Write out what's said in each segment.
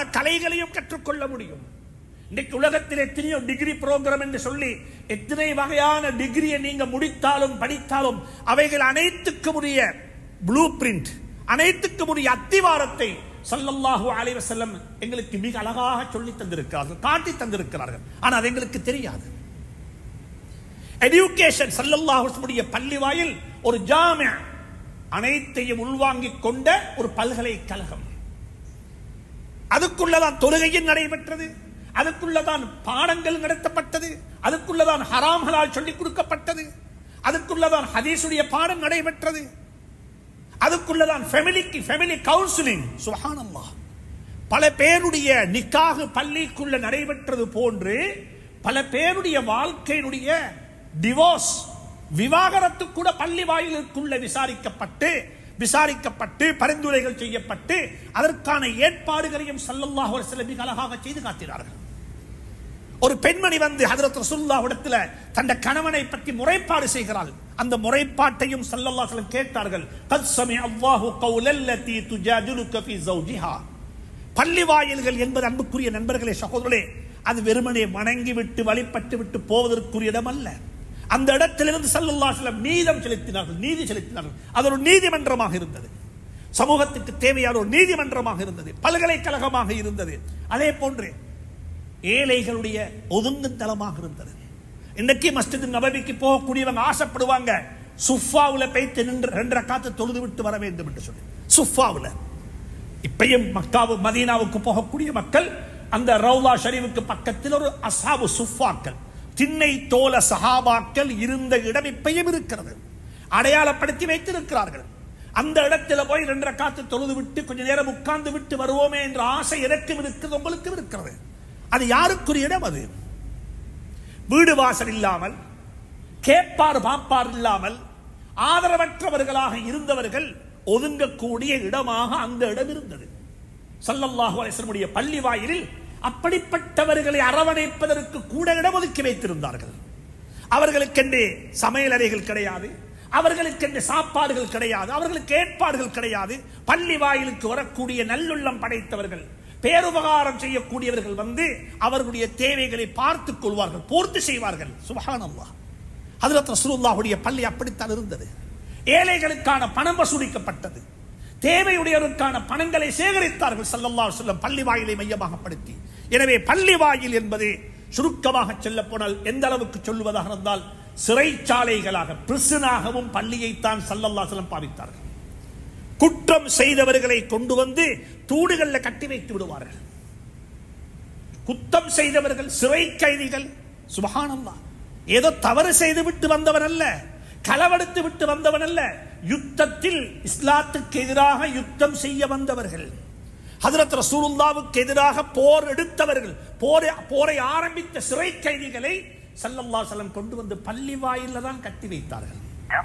கலைகளையும் கற்றுக்கொள்ள முடியும் இன்னைக்கு உலகத்தில் எத்தனையோ டிகிரி ப்ரோக்ராம் என்று சொல்லி எத்தனை வகையான டிகிரியை நீங்க முடித்தாலும் படித்தாலும் அவைகள் அனைத்துக்கும் உரிய ப்ளூ பிரிண்ட் அனைத்துக்கும் உரிய அத்திவாரத்தை ஸல்லல்லாஹு அலைஹி வஸல்லம் எங்களுக்கு மிக அழகாக சொல்லி தந்திருக்கிறார்கள் காட்டி தந்திருக்கிறார்கள் ஆனால் அது எங்களுக்கு தெரியாது எஜுகேஷன் சல்லல்லாஹு அலைஹி வஸல்லம் பள்ளி வாயில் ஒரு ஜாமியா அனைத்தையும் உள்வாங்கிக் கொண்ட ஒரு பல்கலைக்கழகம் அதுக்குள்ளதான் தொழுகையும் நடைபெற்றது அதுக்குள்ளதான் பாடங்கள் நடத்தப்பட்டது அதுக்குள்ளதான் ஹராம்களால் சொல்லிக் கொடுக்கப்பட்டது அதுக்குள்ளதான் ஹதீஸுடைய பாடம் நடைபெற்றது அதுக்குள்ளதான் ஃபேமிலிக்கு ஃபேமிலி கவுன்சிலிங் சுபஹானல்லாஹ் பல பேருடைய நிக்காக பள்ளிக்குள்ள நடைபெற்றது போன்று பல பேருடைய வாழ்க்கையினுடைய டிவோர்ஸ் விவாகரத்து கூட பள்ளி வாயிலுக்குள்ள விசாரிக்கப்பட்டு விசாரிக்கப்பட்டு பரிந்துரைகள் செய்யப்பட்டு அதற்கான ஏற்பாடுகளையும் ஸல்லல்லாஹு அலைஹி வஸல்லம் மிக அழகாக செய்து காட்டினார்கள் ஒரு பெண்மணி வந்து ஹதரத் ரசூலுல்லாஹ் இடத்துல தந்த கணவனை பற்றி முறைப்பாடு செய்கிறாள் அந்த முறைப்பாட்டையும் ஸல்லல்லாஹு அலைஹி வஸல்லம் கேட்டார்கள் கத் சமி அல்லாஹு கௌலல்லதி துஜாதிலுக ஃபீ ஜௌஜிஹா பள்ளி வாயில்கள் என்பது அன்புக்குரிய நண்பர்களே சகோதரர்களே அது வெறுமனே வணங்கி விட்டு வழிபட்டு விட்டு போவதற்குரிய இடம் அல்ல அந்த இடத்திலிருந்து ஸல்லல்லாஹு அலைஹி வஸல்லம் நீதம் செலுத்தினார்கள் நீதி செலுத்தினார்கள் அது ஒரு நீதிமன்றமாக இருந்தது சமூகத்துக்கு தேவையான ஒரு நீதிமன்றமாக இருந்தது பல்கலைக்கழகமாக இருந்தது அதே போன்று ஏழைகளுடைய ஒதுங்கும் தளமாக இருந்தது இன்னைக்கு மஸ்ஜித் நபவிக்கு போகக்கூடியவங்க ஆசைப்படுவாங்க சுஃபாவுல போய்த்து நின்று ரெண்டரை காத்து தொழுது விட்டு வர வேண்டும் என்று சொல்லி சுஃபாவுல இப்பயும் மக்காவு மதீனாவுக்கு போகக்கூடிய மக்கள் அந்த ரவுலா ஷரீஃபுக்கு பக்கத்தில் ஒரு அசாபு சுஃபாக்கள் திண்ணை தோல சஹாபாக்கள் இருந்த இடம் இப்பயும் இருக்கிறது அடையாளப்படுத்தி வைத்திருக்கிறார்கள் அந்த இடத்துல போய் ரெண்டரை காத்து தொழுது விட்டு கொஞ்ச நேரம் உட்கார்ந்து விட்டு வருவோமே என்ற ஆசை எனக்கும் இருக்கிறது உங்களுக்கும் இருக்கிறது அது யாருக்குரிய இடம் அது வீடு வாசல் இல்லாமல் கேட்பார் பாப்பார் இல்லாமல் ஆதரவற்றவர்களாக இருந்தவர்கள் ஒதுங்கக்கூடிய இடமாக அந்த இடம் இருந்தது சல்லல்லாஹு அலைஹி பள்ளி வாயிலில் அப்படிப்பட்டவர்களை அரவணைப்பதற்கு கூட இடம் ஒதுக்கி வைத்திருந்தார்கள் அவர்களுக்கென்று சமையல் அறைகள் கிடையாது அவர்களுக்கென்று சாப்பாடுகள் கிடையாது அவர்களுக்கு ஏற்பாடுகள் கிடையாது பள்ளி வாயிலுக்கு வரக்கூடிய நல்லுள்ளம் படைத்தவர்கள் பேருபகாரம் செய்யக்கூடியவர்கள் வந்து அவர்களுடைய தேவைகளை பார்த்துக் கொள்வார்கள் பூர்த்தி செய்வார்கள் சுபஹானல்லாஹ் ஹஜரத் ரசூலுல்லாஹுடைய பள்ளி அப்படித்தான் இருந்தது ஏழைகளுக்கான பணம் வசூலிக்கப்பட்டது தேவையுடையவருக்கான பணங்களை சேகரித்தார்கள் ஸல்லல்லாஹு அலைஹி வஸல்லம் பள்ளி வாயிலை மையமாகப்படுத்தி எனவே பள்ளி வாயில் என்பது சுருக்கமாக சொல்ல போனால் எந்த அளவுக்கு சொல்லுவதாக இருந்தால் சிறைச்சாலைகளாக பிரிசனாகவும் பள்ளியைத்தான் ஸல்லல்லாஹு அலைஹி வஸல்லம் பாவித்தார்கள் குற்றம் செய்தவர்களை கொண்டு வந்து தூடுகள்ல கட்டி வைத்து விடுவார்கள் குத்தம் செய்தவர்கள் சிறை கைதிகள் சுபஹானல்லா ஏதோ தவறு செய்து விட்டு வந்தவன் அல்ல களவெடுத்து விட்டு வந்தவன் அல்ல யுத்தத்தில் இஸ்லாத்துக்கு எதிராக யுத்தம் செய்ய வந்தவர்கள் ஹஜரத் ரசூலுல்லாவுக்கு எதிராக போர் எடுத்தவர்கள் போரை போரை ஆரம்பித்த சிறை கைதிகளை ஸல்லல்லாஹு அலைஹி வஸல்லம் கொண்டு வந்து பள்ளி வாயில தான் கட்டி வைத்தார்கள்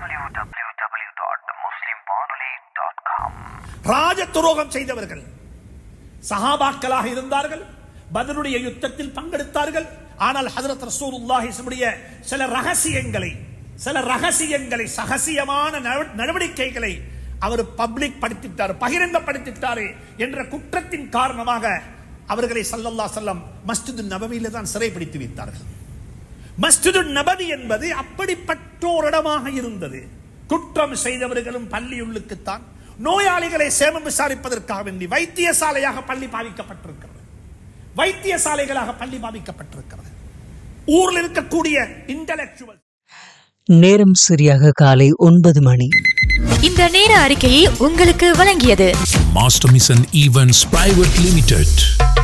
www.muslimwanoli.com ராஜ துரோகம் செய்தவர்கள் சஹாபாக்களாக இருந்தார்கள் பதருடைய யுத்தத்தில் பங்கெடுத்தார்கள் ஆனால் ஹஜரத் ரசூலுல்லாஹி ஸல்லுடைய சில ரகசியங்களை சில ரகசியங்களை சகசியமான நட- நடவடிக்கைகளை அவர் பப்ளிக் படுத்திட்டார் பகிரங்கப்படுத்திட்டாரு என்ற குற்றத்தின் காரணமாக அவர்களை ஸல்லல்லாஹு அலைஹி வஸல்லம் மஸ்ஜிது நபவியில தான் சிறைப்பிடித்து வைத்தார்கள் மஸ்ஜிது நபவி என்பது அப்படிப்பட்ட ஒரு இடமாக இருந்தது குற்றம் செய்தவர்களும் பள்ளியுள்ளுக்குத்தான் நோயாளிகளை சேமம் விசாரிப்பதற்காக வேண்டி வைத்தியசாலையாக பள்ளி பாவிக்கப்பட்டிருக்கிறது வைத்தியசாலைகளாக பள்ளி பாவிக்கப்பட்டிருக்கிறது ஊரில் இருக்கக்கூடிய இன்டலெக்சுவல் நேரம் சரியாக காலை ஒன்பது மணி இந்த நேர அறிக்கையை உங்களுக்கு வழங்கியது Master Mission Events Private Limited.